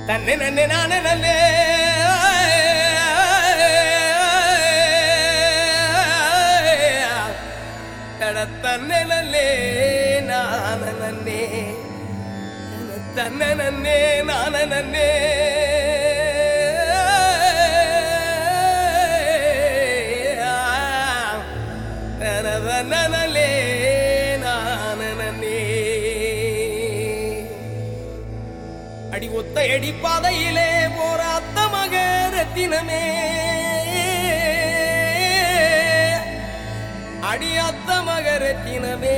தன்னை நன்னே நானே நன்னே தட தன்னை நல்லே நான நன்னே தன்னை நன்னே நான நன்னே தனதனலே நான நன்னே அடி ஒத்த அடி பாதையிலே போற அத்த மக ரத்தினமே அடி அத்த மக ரத்தினமே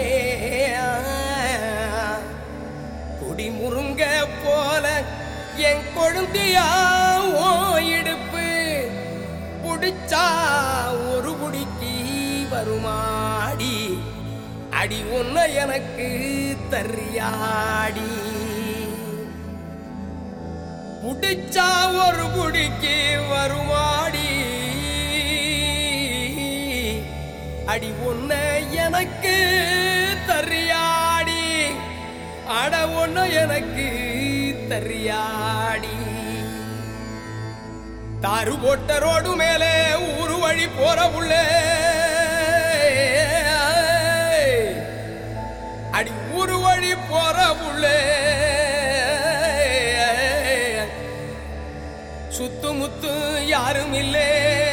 குடி முருங்க போல என் கொழுந்தியா ஓ இடுப்பு புடிச்சா ஒரு குடிக்கு வருமாடி அடி ஒன்ன எனக்கு தரியாடி புடிச்சா ஒரு குடிக்கு வருமாடி அடி ஒன்ன எனக்கு தரியாடி அட ஒன்ன எனக்கு தரியாடி தாரு போட்ட ரோடு மேலே ஊரு வழி போற உள்ள அடி ஊரு வழி போற உள்ள சுத்து முத்து யாரும் இல்லே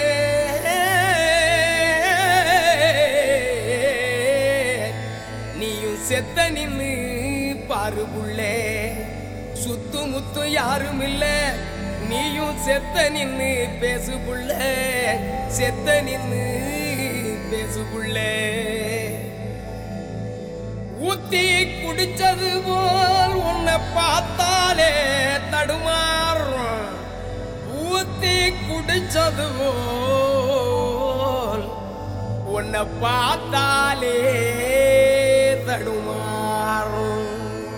நீயும் செத்த நின்னு பாரு புள்ளே சுத்து முத்து யாரும் இல்ல நீயும் செத்த நின்னு பேசு புள்ள செத்த நின்னு பேசு புள்ளே ஊத்தி குடிச்சது போல் உன்னை பார்த்தாலே தடுமாறும் ஊத்தி குடிச்சது போல் உன்னை பார்த்தாலே தடுமாறும்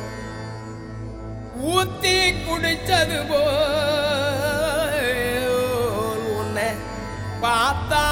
ஊத்தி குடிச்சது போல் உன்னை பார்த்தா